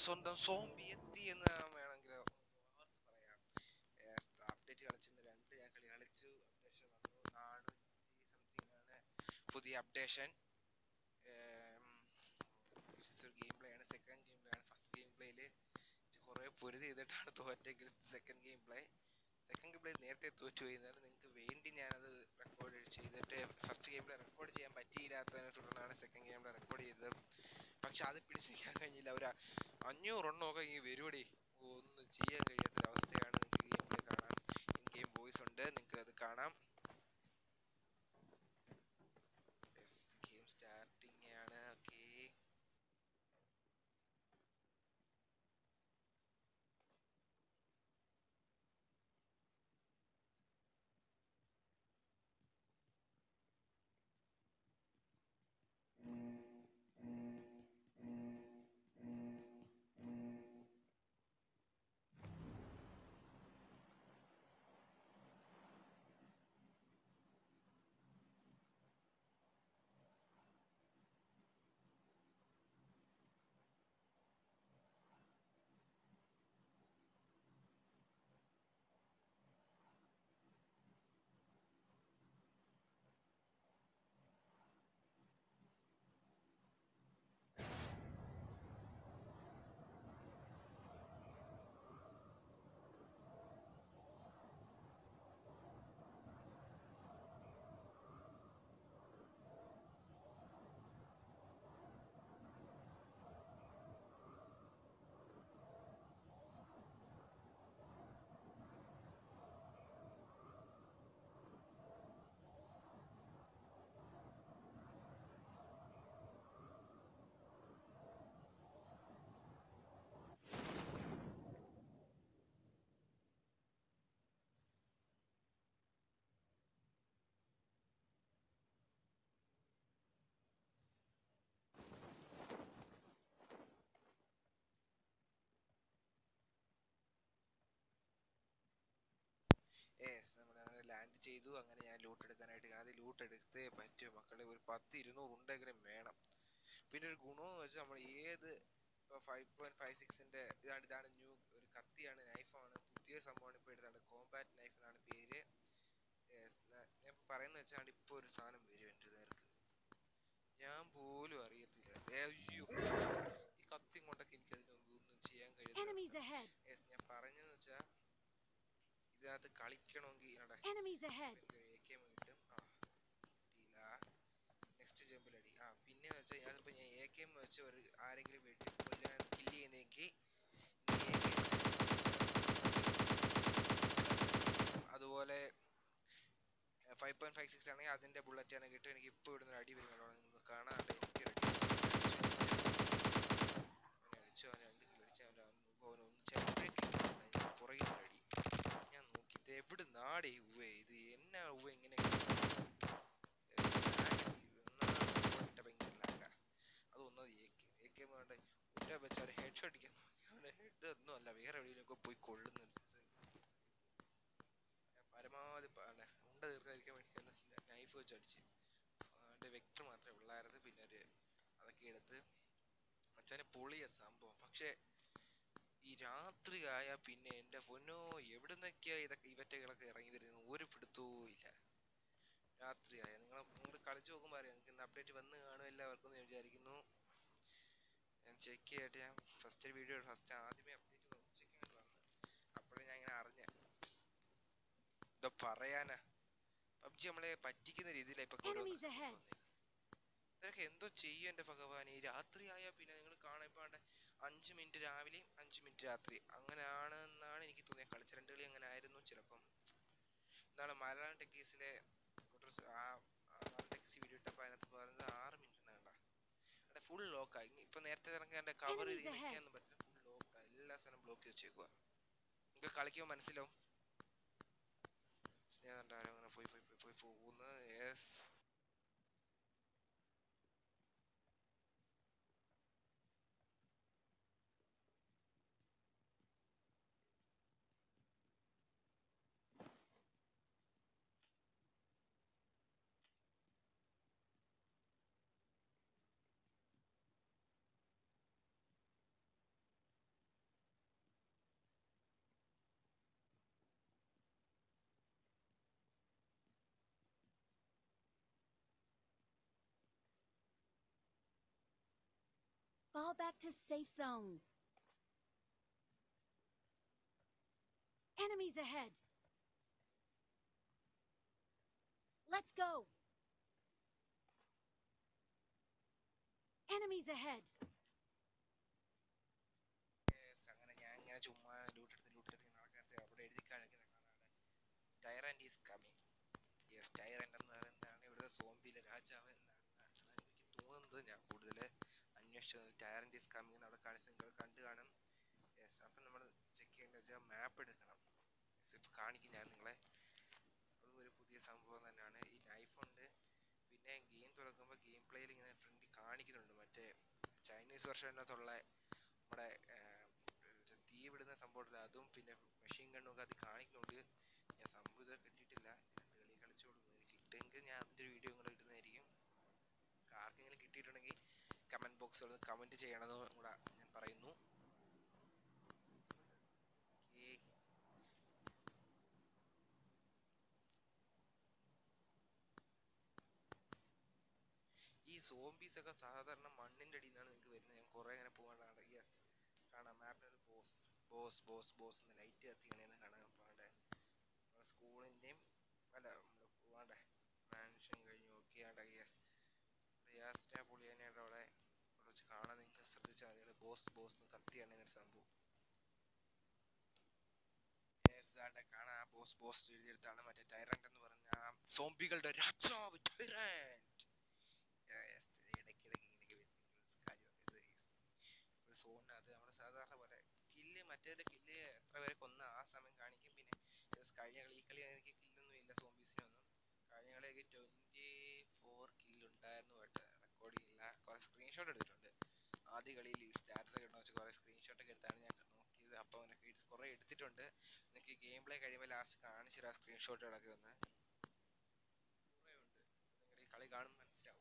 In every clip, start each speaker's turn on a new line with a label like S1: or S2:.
S1: സ്വന്തം സോംബി എത്തി എന്ന് വേണമെങ്കിൽ ഓർത്ത് പറയാം അപ്ഡേറ്റ് കളിച്ചിരുന്ന രണ്ട് ഞാൻ കളി കളിച്ചു അപ്ഡേഷൻ വന്നു നാനൂറ്റി സംതിങ് ആണ് പുതിയ അപ്ഡേഷൻ ഒരു ഗെയിം പ്ലേ ആണ് സെക്കൻഡ് ഗെയിം പ്ലേ ആണ് ഫസ്റ്റ് ഗെയിം പ്ലേയിൽ കുറേ പൊരുതി ചെയ്തിട്ടാണ് തോറ്റെങ്കിൽ second game play second game play നേരത്തെ തോറ്റു പോയി എന്നാലും നിങ്ങൾക്ക് വേണ്ടി ഞാനത് റെക്കോർഡ് ചെയ്തിട്ട് ഫസ്റ്റ് ഗെയിം പ്ലേ റെക്കോർഡ് ചെയ്യാൻ പറ്റിയില്ലാത്തതിനെ തുടർന്നാണ് സെക്കൻഡ് ഗെയിം പ്ലേ റെക്കോർഡ് ചെയ്തത് പക്ഷെ അത് പിടിച്ച് നിൽക്കാൻ കഴിഞ്ഞില്ല ഒരു അഞ്ഞൂറ് എണ്ണമൊക്കെ ഈ വരുവടി ഒന്നും ചെയ്യാൻ കഴിയാത്തൊരവസ്ഥയാണ് നിങ്ങൾക്ക് ഗെയിം പ്ലേ കാണാം ഇൻ ഗെയിം വോയിസ് ഉണ്ട് നിങ്ങൾക്ക് അത് കാണാം ഗെയിം സ്റ്റാർട്ടിങ് ആണ് ഓക്കേ യെസ് നമ്മൾ അങ്ങനെ ലാൻഡ് ചെയ്തു അങ്ങനെ ഞാൻ ലൂട്ട് എടുക്കാനായിട്ട് ആദ്യം ലൂട്ട് എടുത്തേ പറ്റൂ മക്കളെ ഒരു പത്ത് ഇരുന്നൂറ് ഉണ്ടെങ്കിലും വേണം പിന്നെ ഒരു ഗുണമെന്ന് വെച്ചാൽ നമ്മൾ ഏത് ഇപ്പോൾ ഫൈവ് പോയിന്റ് ഫൈവ് സിക്സിൻ്റെ ഇതാണ് ഇതാണ് ന്യൂ ഒരു കത്തിയാണ് നൈഫാണ് പുതിയ സംഭവമാണ് ഇപ്പോൾ എടുത്താണ് കോമ്പാറ്റ് നൈഫ് എന്നാണ് പേര് യെസ് ഞാൻ പറയുന്നത് വെച്ചാൽ ഇപ്പോൾ ഒരു സാധനം വരും എൻ്റെ നേർക്ക് ഞാൻ പോലും അറിയത്തില്ല ദേ അയ്യോ ഈ കത്തി കൊണ്ടൊക്കെ എനിക്ക് അതിന് മുമ്പ് ഒന്നും ചെയ്യാൻ
S2: Enemies
S1: കഴിയുന്നില്ല
S2: ahead!
S1: യെസ് ഞാൻ പറഞ്ഞതെന്ന് വെച്ചാൽ ഇതിനകത്ത് കളിക്കണമെങ്കിൽ അവിടെ
S2: Enemies ahead!
S1: എനിക്കൊരു എ കെ എം കിട്ടും ആ കിട്ടിയില്ല നെക്സ്റ്റ് ജമ്പിലടി ആ പിന്നെ വെച്ചാൽ ഇതിനകത്തിപ്പോൾ ഞാൻ എ കെ എം വെച്ച് ഒരു ആരെങ്കിലും വെട്ടി കൊല്ലാൻ കില്ല് ചെയ്യുന്നെങ്കിൽ അതുപോലെ ഫൈവ് പോയിന്റ് ഫൈവ് സിക്സ് ആണെങ്കിൽ അതിൻ്റെ ബുള്ളറ്റാണ് കിട്ടും എനിക്ക് ഇപ്പോൾ ഇവിടുന്ന് ഒരു അടി വരും കേട്ടോ നിങ്ങൾക്ക് കാണാണ്ട് എനിക്കൊരു അടി അവനെ അടിച്ചു അവൻ രണ്ട് കിലോ അടിച്ചു അവൻ്റെ അവൻ ഒന്ന് ചിലപ്പോഴേക്കും പുറകിൽ നിന്ന് അടി ഞാൻ നോക്കി ഇത് എവിടെ നാടേ ഉവ്വേ ഇത് എന്നാ ഉവ്വ ഇങ്ങനെ ഭയങ്കര ലാഗ അത് ഒന്നത് ഏക്ക് ഏക്കെ വേണ്ട ഒറ്റ വെച്ച ഒരു ഹെഡ് ഷോട്ട് അടിക്കാൻ നോക്കി അവനെ ഹെഡ് ഒന്നും അല്ല വേറെ എവിടെയെങ്കിലുമൊക്കെ പോയി കൊള്ളുന്നുണ്ട് ഞാൻ പരമാവധി പ- അല്ല, ഉണ്ട തീർക്കാതിരിക്കാൻ വേണ്ടി നൈഫ് വെച്ച് അടിച്ച് അവൻ്റെ വെക്ടർ മാത്രമേ ഉള്ളായിരുന്നു പിന്നെ ഒരു അതൊക്കെ എടുത്ത് അച്ഛന് പൊളിയ സംഭവം പക്ഷേ ഈ രാത്രി ആയാൽ പിന്നെ എൻ്റെ പൊന്നോ എവിടുന്നൊക്കെയാ ഇതൊക്കെ ഇവറ്റകളൊക്കെ ഇറങ്ങി വരുന്നത് ഒരു പിടുത്തവും ഇല്ല രാത്രി ആയ നിങ്ങൾ നിങ്ങൾ കളിച്ചു നോക്കുമ്പോൾ അറിയാം നിങ്ങൾക്ക് ഇന്ന് അപ്ഡേറ്റ് വന്ന് കാണും എല്ലാവർക്കും എന്ന് ഞാൻ വിചാരിക്കുന്നു ഞാൻ ചെക്ക് ചെയ്തിട്ട് ഞാൻ ഫസ്റ്റ് വീഡിയോ ഫസ്റ്റ് ആദ്യമേ അപ്ഡേറ്റ് ഉച്ചയ്ക്ക് വന്ന് അപ്പോഴേ ഞാൻ ഇങ്ങനെ അറിഞ്ഞ എന്താ പറയാനാ പബ്ജി നമ്മളെ പറ്റിക്കുന്ന രീതിയിലാണ് ഇപ്പൊ
S2: Enemies ahead.
S1: ഇതൊക്കെ എന്തോ ചെയ്യും എൻ്റെ ഭഗവാൻ ഈ രാത്രി ആയാൽ പിന്നെ നിങ്ങൾ കാണാൻ ഇപ്പൊ ആണ്ടെ അഞ്ച് മിനിറ്റ് രാവിലെയും അഞ്ച് മിനിറ്റ് രാത്രി അങ്ങനെയാണെന്നാണ് എനിക്ക് തോന്നിയത് കളിച്ച രണ്ട് കളി അങ്ങനെ ആയിരുന്നു ചിലപ്പം ഇന്നാണ് മലയാളം ടെക്കീസിലെ ആ മലയാളം ടെക്കീസ് വീഡിയോ ഇട്ടപ്പോൾ അതിനകത്ത് പറയുന്നത് ആറ് മിനിറ്റ് എന്നാണ്ട അവിടെ ഫുൾ ലോക്കായി ഇപ്പൊ നേരത്തെ ഇറങ്ങിയ എൻ്റെ കവർ
S2: Enemies ahead.
S1: നിൽക്കാനൊന്നും പറ്റില്ല ഫുൾ ലോക്കായി എല്ലാ സ്ഥലവും ബ്ലോക്ക് ചെയ്ത് വെച്ചേക്കുക നിങ്ങൾക്ക് കളിക്കുമ്പോൾ മനസ്സിലാവും ഞാൻ കണ്ടോ അങ്ങനെ പോയി പോയി പോയി പോയി പോകുന്നു yes
S2: Fall back to safe zone. Enemies ahead. Let's go. Enemies ahead.
S1: Yes, അങ്ങനെ ഞാൻ ഇങ്ങനെ ചുമ്മാ ലൂട്ടെടുത്ത് ലൂട്ടെടുത്ത് നടക്കാത്ത അവിടെ എഴുതി കാണിക്കുന്ന കാണാണ് tyrant is coming yes tyrant എന്ന് പറയുന്നതാണ് ഇവിടുത്തെ സോംബിയിലെ രാജാവ് എന്നാണ് എന്നാണ് എനിക്ക് തോന്നുന്നത് ഞാൻ കൂടുതൽ അന്വേഷിച്ചത് ടൈറൻറ്റ് ഈസ് കമ്മിങ് എന്ന് അവിടെ കാണിച്ച് നിങ്ങൾ കണ്ടു കാണും യെസ് അപ്പം നമ്മൾ ചെക്ക് ചെയ്യേണ്ടത് വെച്ചാൽ മാപ്പ് എടുക്കണം യെസ് ഇപ്പം കാണിക്കും ഞാൻ നിങ്ങളെ അതും ഒരു പുതിയ സംഭവം തന്നെയാണ് ഈ നൈഫ് ഉണ്ട് പിന്നെ ഗെയിം തുറക്കുമ്പോൾ ഗെയിം പ്ലേയിൽ ഇങ്ങനെ ഫ്രണ്ടിൽ കാണിക്കുന്നുണ്ട് മറ്റേ ചൈനീസ് വെർഷനകത്തുള്ള നമ്മുടെ തീ വിടുന്ന സംഭവമില്ല അതും പിന്നെ മെഷീൻ ഗണ്ണും ഒക്കെ അത് കാണിക്കുന്നുണ്ട് ഞാൻ സംഭവം ഇതുവരെ കിട്ടിയിട്ടില്ല രണ്ട് കളി കളിച്ചോളൂ എനിക്ക് കിട്ടുമെങ്കിൽ ഞാൻ അതിൻ്റെ ഒരു വീഡിയോ കൂടെ ഇടുന്നതായിരിക്കും ആർക്കെങ്കിലും കിട്ടിയിട്ടുണ്ടെങ്കിൽ കമൻറ്റ് ബോക്സിൽ കമൻറ്റ് ചെയ്യണമെന്ന് കൂടെ ഞാൻ പറയുന്നു Okay. ഈ സോംബീസ് ഒക്കെ സാധാരണ മണ്ണിന്റെ അടിയിൽ നിന്നാണ് നിങ്ങൾക്ക് വരുന്നത് ഞാൻ കുറെ അങ്ങനെ പോകാനാണ് യെസ് കാണാം മാപ്പിൽ ബോസ് ബോസ് ബോസ് ബോസ് എന്ന് ലൈറ്റ് കത്തിക്കണേന്ന് കാണാൻ പോകണ്ടേ സ്കൂളിൻ്റെയും അല്ല നമ്മൾ പോകണ്ടേ മാൻഷൻ കഴിഞ്ഞു ഓക്കെ ആണ്ട യെസ് റിയാസ്റ്റിനെ പുളിയനയുടെ അവിടെ അവിടെ വെച്ച് കാണാൻ നിങ്ങൾക്ക് ശ്രദ്ധിച്ചാൽ മതി ബോസ് ബോസ് എന്ന് കത്തിയാണ് എന്നൊരു സംഭവം യെസ് ആണ്ടെ കാണാം ബോസ് ബോസ് എഴുതിയെടുത്താണ് മറ്റേ ടൈറന്റ് എന്ന് പറഞ്ഞ ആ സോംബികളുടെ രാജാവ് ടൈറന്റ് യെസ് ഇടയ്ക്കിടയ്ക്ക് ഇങ്ങനെയൊക്കെ വരും കാര്യമൊക്കെ ഇത് ഒരു സോണിനകത്ത് നമ്മുടെ സാധാരണ പോലെ കില്ല് മറ്റേതിൻ്റെ കില്ല് എത്ര പേരെ കൊന്ന ആ സമയം കാണിക്കും പിന്നെ yes, കഴിഞ്ഞ കളി ഈ കളി എനിക്ക് കില്ലൊന്നും ഇല്ല സോംബീസിനൊന്നും കഴിഞ്ഞ കളിയൊക്കെ ട്വൻറ്റി ഫോർ കില്ലുണ്ടായിരുന്നു ബട്ട് റെക്കോർഡ് ചെയ്യില്ല കുറേ സ്ക്രീൻഷോട്ട് എടുത്തിട്ടുണ്ട് ആദ്യ കളിയിൽ ഈ സ്റ്റാറ്റസ് ഒക്കെ ഇടണം വെച്ച് കുറേ സ്ക്രീൻഷോട്ടൊക്കെ എടുത്താണ് ഞാൻ നോക്കിയത് അപ്പോൾ അവനൊക്കെ എടുത്ത് കുറേ എടുത്തിട്ടുണ്ട് എനിക്ക് ഗെയിം പ്ലേ കഴിയുമ്പോൾ ലാസ്റ്റ് കാണിച്ചു തരാം സ്ക്രീൻഷോട്ടുകളൊക്കെ ഒന്ന് കുറേ ഉണ്ട് നിങ്ങൾ ഈ കളി കാണുമ്പോൾ മനസ്സിലാവും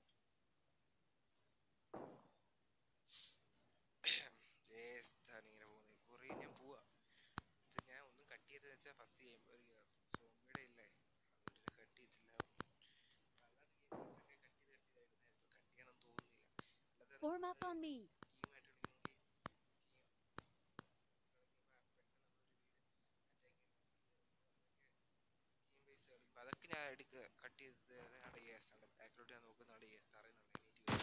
S1: Yes, ഇതാണ് ഇങ്ങനെ പോകുന്നത് കുറേ ഞാൻ പോവാ ഇത് ഞാൻ ഒന്നും കട്ട് ചെയ്തെന്ന് വെച്ചാൽ ഫസ്റ്റ് ഗെയിം ഒരു സോംബിയുടെ ഇല്ലേ അതുകൊണ്ട് കട്ട് ചെയ്തില്ല അല്ലാതെ ഗെയിംസ് ഒക്കെ കട്ട് ചെയ്ത് കട്ട് ചെയ്തായിരുന്നു ഇപ്പൊ കട്ട് ചെയ്യാനൊന്നും തോന്നുന്നില്ല അല്ലാതെ
S2: Form up on me.
S1: ടീമായിട്ട് കളിക്കണമെങ്കിൽ ടീം ബേസ് കളിക്കുമ്പോൾ അതൊക്കെ ഞാൻ എടുക്കുക കട്ട് ചെയ്ത് അവിടെ യെസ് അവിടെ ബാക്കിലോട്ട് ഞാൻ നോക്കുന്നുണ്ട് യെസ് തറയുന്നുണ്ട്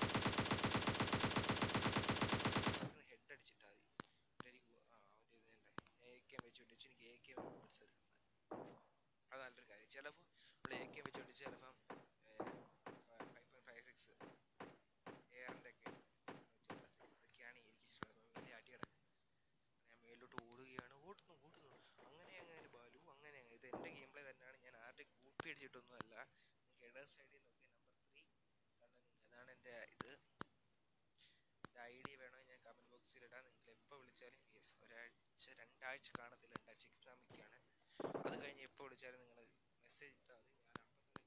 S1: എണീറ്റ് ഹെഡ് അടിച്ചിട്ടാ മതി എനിക്ക് ആ അവൻ്റെ ഇത് തന്നെ ഞാൻ എ കെ വെച്ച് പിടിച്ചു എനിക്ക് എ കെ ബുള്ളറ്റ്സ് എടുക്കുന്നത് അത് നല്ലൊരു കാര്യം ചിലപ്പോൾ നമ്മൾ എ കെ വെച്ച് പിടിച്ച് ചിലപ്പം ഫൈവ് പോയിൻറ്റ് ഫൈവ് സിക്സ് എയറിൻ്റെ ഒക്കെ ഇതൊക്കെയാണ് എനിക്ക് ഇഷ്ടം വലിയ അടി കിടക്കുന്നത് ഞാൻ മേലോട്ട് ഓടുകയാണ് ഓടുന്നു ഓടുന്നു അങ്ങനെ അങ്ങനെ ബാലു അങ്ങനെ അങ്ങനെ ഇത് എൻ്റെ ഗെയിം പ്ലേ തന്നെയാണ് ഞാൻ ആരുടെ കൂപ്പി അടിച്ചിട്ടൊന്നും അല്ല നിങ്ങൾക്ക് ഇടത് സൈഡിൽ നോക്കി നമ്പർ ത്രീ അതാണ് എൻ്റെ ഇത് ഐ ഡി വേണമെങ്കിൽ ഞാൻ കമൻറ്റ് ബോക്സിൽ ഇടാം നിങ്ങൾ എപ്പോൾ വിളിച്ചാലും യെസ് ഒരാഴ്ച രണ്ടാഴ്ച കാണത്തില്ല രണ്ടാഴ്ച എക്സാമിക്കാണ് അത് കഴിഞ്ഞ് എപ്പോൾ വിളിച്ചാലും നിങ്ങൾ മെസ്സേജ് ഇട്ടാൽ മതി ഞാൻ അപ്പം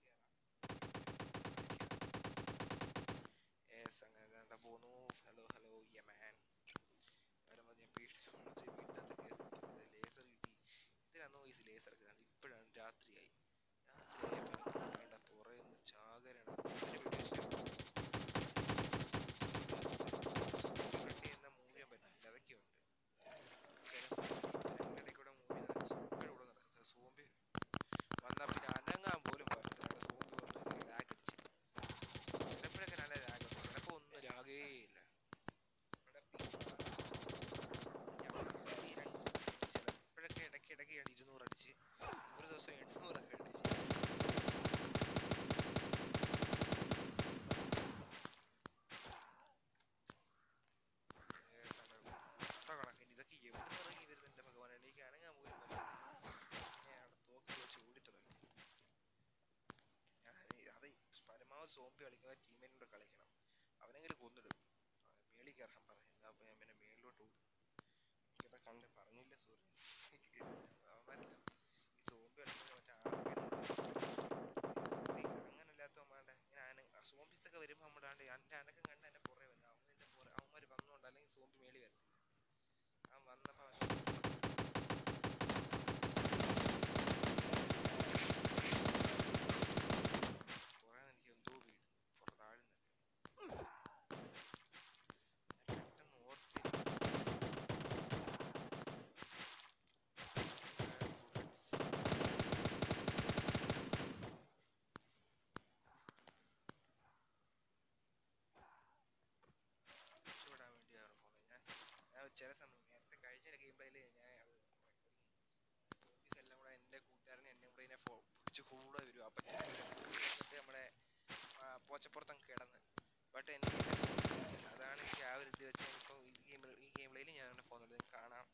S1: തന്നെ കയറാം യെസ് അങ്ങനെ തന്നെ പോന്നു ഹലോ ഹലോ യമാൻ വരുമ്പോൾ ഞാൻ പേടിച്ച് വിളിച്ച് വീട്ടിനകത്ത് കയറി ലേസർ കിട്ടി ഇതിനാണോ ഈ ലേസർ ഒക്കെ കണ്ടത് ഇപ്പോഴാണ് രാത്രിയായി രാത്രിയായപ്പോൾ വേണ്ട പുറകെ നിന്ന് ചാകരാണ് ഒത്തിരി പേടിച്ചു സോംബി കട്ട് ചെയ്യുന്ന മൂവ് ചെയ്യാൻ പറ്റത്തില്ല അതൊക്കെയുണ്ട് ചില മരങ്ങളുടെ ഇടയിൽ കൂടെ മൂവ് ചെയ്യുന്ന സോംബിയുടെ കൂടെ നടക്കുന്നത് സോംബി വന്നാൽ പിന്നെ അനങ്ങാൻ പോലും പറ്റത്തില്ല സോംബി വന്നു ലാഗ് അടിച്ച് ചിലപ്പോഴൊക്കെ നല്ല ലാഗ് ഉണ്ട് ചിലപ്പോൾ ഒന്നും ലാഗേ ഇല്ല ഇവിടെ ചിലപ്പോഴൊക്കെ ഇടയ്ക്ക് ഇടയ്ക്ക് ഇരുന്നൂറ് അടിച്ച് ഒരു ദിവസം എണ്ണൂറൊക്കെ അടിച്ച് Yes, അവിടെ കുട്ട കണക്കിന് ഇതൊക്കെ എവിടുന്ന് ഇറങ്ങി വരുന്നു എൻ്റെ ഭഗവാൻ എനിക്ക് അനങ്ങാൻ പോലും പറ്റില്ല ഞാൻ അവിടെ തോക്ക് വെച്ച് ഓടിത്തുടങ്ങി ഞാൻ ഈ- അത് പരമാവധി സോംബി കളിക്കുമ്പോൾ ടീമിനോട് കളിക്കണം അവനെങ്കിലും കൊന്നിടും മേളിൽ കയറാൻ പറഞ്ഞു അപ്പോൾ ഞാൻ പിന്നെ മേളിലോട്ട് ഓടുന്നു എനിക്കത് കണ്ട് പറഞ്ഞില്ല സോറി അവന്മാരെല്ലാം ഈ സോംബി കളിക്കുന്ന മറ്റേ ആർക്കേഡ് അങ്ങനെ അല്ലാത്തവൻ വേണ്ട ഇങ്ങനെ അന സോംബീസ് ഒക്കെ വരുമ്പോൾ നമ്മുടെ എൻ്റെ അനക്കം കണ്ട് എൻ്റെ പുറകെ വല്ല അവൻ എൻ്റെ പുറകെ അവന്മാർ വന്നുകൊണ്ട് അല്ലെങ്കിൽ സോംബി മേളി വരത്തില്ല അവൻ വന്നപ്പോൾ അവൻ കുറേ എനിക്ക് എന്തോ വീഴുന്നു പുറ താഴ്ന്നൊക്കെ ഞാൻ പെട്ടെന്ന് ചില സമയം നേരത്തെ കഴിഞ്ഞ ഗെയിം പ്ലേയിൽ ഞാൻ അത് സോംബീസ് എല്ലാം കൂടെ എൻ്റെ കൂട്ടുകാരനെ എന്നെ കൂടെ ഇതിനെ ഫോ- പിടിച്ച് കൂടെ വരും അപ്പം ഞാൻ എന്നിട്ട് നമ്മുടെ ആ, പോച്ചപ്പുറത്തങ്ങ് കിടന്ന് ബട്ട് എനിക്ക് എന്നെ സോംബി പിടിച്ചില്ല അതാണ് എനിക്ക് ആ ഒരു ഇത് വെച്ച് ഇപ്പോൾ ഈ ഗെയിം ഈ ഗെയിം പ്ലേയിൽ ഞാൻ അങ്ങനെ പോകുന്നുണ്ട് നിങ്ങൾക്ക് കാണാം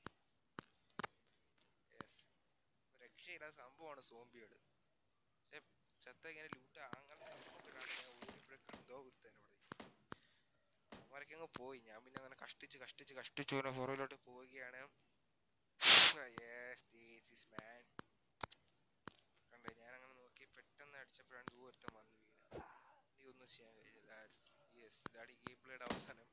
S1: യെസ് രക്ഷയില്ലാത്ത സംഭവമാണ് സോംബികൾ പക്ഷെ ചത്ത ഇങ്ങനെ ലൂട്ട് അങ്ങനെ സംഭവം കിട്ടാണ്ട് ഞാൻ ഓടിപ്പോഴൊക്കെ എന്തോ ഒരുത്തന്നെ ഇവിടെ അവരൊക്കെ അങ്ങ് പോയി ഞാൻ പിന്നെ അങ്ങനെ കഷ്ടിച്ച് കഷ്ടിച്ച് കഷ്ടിച്ച് ഒരു ഹൊറയിലോട്ട് പോവുകയാണ് യെസ് ദിസ് ഈസ് മാൻ കണ്ടേ ഞാൻ അങ്ങനെ നോക്കി പെട്ടെന്ന് അടിച്ചപ്പോഴാണ് ദൂരത്തം വന്ന് വീണ് ഇനി ഒന്നും ചെയ്യാൻ കഴിഞ്ഞില്ല ദാറ്റ്സ് യെസ് ഇതാണ് ഈ ഗെയിം പ്ലേയുടെ അവസാനം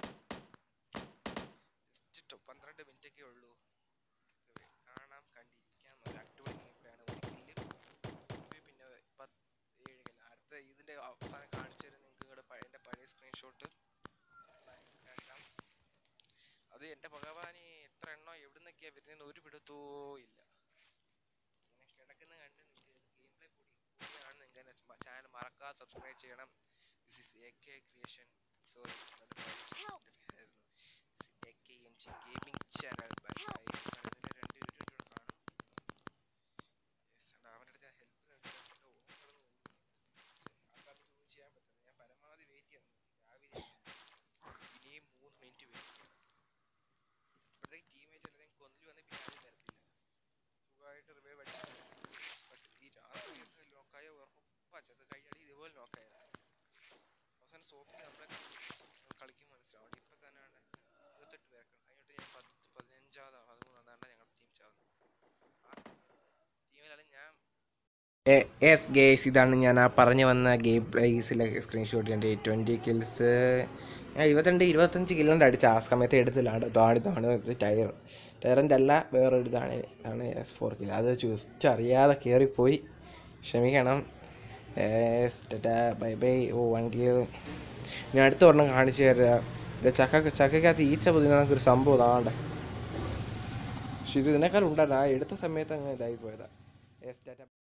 S1: ജസ്റ്റ് പന്ത്രണ്ട് മിനിറ്റ് ഒക്കെ ഉള്ളൂ ഒക്കെ കാണാം കണ്ടിരിക്കാം ഒരു അടിപൊളി ഗെയിം പ്ലേ ആണ് ഒരു കില്ലും പിന്നെ പത്ത് ഏഴ് കില്ല് അടുത്ത ഇതിന്റെ അവസാനം കാണിച്ചു തരും നിങ്ങൾക്ക് നിങ്ങളുടെ പഴയ എൻ്റെ പഴയ സ്ക്രീൻഷോട്ട് കേൾക്കാം അത് എൻ്റെ ഭഗവാനെ എത്ര എണ്ണോ എവിടുന്നൊക്കെയാ വരുന്നതെന്ന് ഒരു പിടുത്തോ ഇല്ല ഇങ്ങനെ കിടക്കുന്ന കണ്ട് നിങ്ങൾക്ക് ഗെയിം പ്ലേ കൂടി കൂടിയാണ് നിങ്ങൾ എൻ്റെ ചാനൽ മറക്കാതെ സബ്സ്ക്രൈബ് ചെയ്യണം this is A K creation sorry
S2: Help.
S1: A K M G gaming channel bye bye പറയുന്നതിൻ്റെ രണ്ട് വീഡിയോ കൂടെ കാണും യെസ് ഉണ്ട് അവൻ്റെ അടുത്ത് ഞാൻ ഹെൽപ്പ് കണ്ടിട്ട് ഓൻ കിടന്ന് ഓടും ആ സമയത്ത് ഒന്നും ചെയ്യാൻ പറ്റില്ല ഞാൻ പരമാവധി വെയിറ്റ് ചെയ്യാൻ നോക്കി രാവിലെ ഇനിയും മൂന്ന് മിനിറ്റ് വെയിറ്റ് ചെയ്യണം അപ്പോഴത്തേക്ക് ടീമേറ്റ് എല്ലാവരെയും കൊന്നിൽ വന്ന് പിന്നെ ആരും വരത്തില്ല സുഖമായിട്ട് റിവൈവ് അടിച്ച് ബട്ട് ഈ രാത്രിയൊക്കെ നോക്കായ ഉറപ്പാ ചത് കൈയടി ഇതുപോലെ നോക്കായ അവസാനം സോപ്പിക്ക് നമ്മളെ കളിക്കും മനസ്സിലാവും ഇപ്പം തന്നെയാണ് ഇരുപത്തെട്ട് പേർക്ക് കഴിഞ്ഞിട്ട് ഞാൻ പത്ത് പതിനഞ്ചാമതോ പതിമൂന്നാണ് ഞങ്ങളുടെ ടീം ചാവുന്നത് ആ ടീമിലാണ് ഞാൻ
S3: എസ് ഗേസ് ഇതാണ് ഞാൻ ആ പറഞ്ഞു വന്ന ഗെയിം പ്ലേസിലെ സ്ക്രീൻഷോട്ട് എൻ്റെ ട്വൻറ്റി കിൽസ് ഞാൻ ഇരുപത്തിരണ്ട് ഇരുപത്തഞ്ച് കില്ലുണ്ട് അടിച്ച ആ സമയത്ത് എടുത്തില്ലാണ് ഇതാണ് ഇതാണ് ടയർ ടയറിൻ്റെ അല്ല വേറൊരു ഇതാണ് ഇതാണ് എസ് ഫോർ കിൽ അത് ജസ്റ്റ് അറിയാതെ കയറിപ്പോയി ക്ഷമിക്കണം bye bye oh one kill ഞാൻ അടുത്ത ഒരെണ്ണം കാണിച്ചു തരാം ഇത് ചക്ക ചക്കക്കകത്ത് ഈച്ച പൊതിഞ്ഞ ഒരു സംഭവം ഇതാണ്ട് പക്ഷെ ഇത് ഇതിനേക്കാൾ ഉണ്ടായിരുന്നു ആ എടുത്ത സമയത്ത് അങ്ങ് ഇതായി പോയതാ എസ് ഡാറ്റ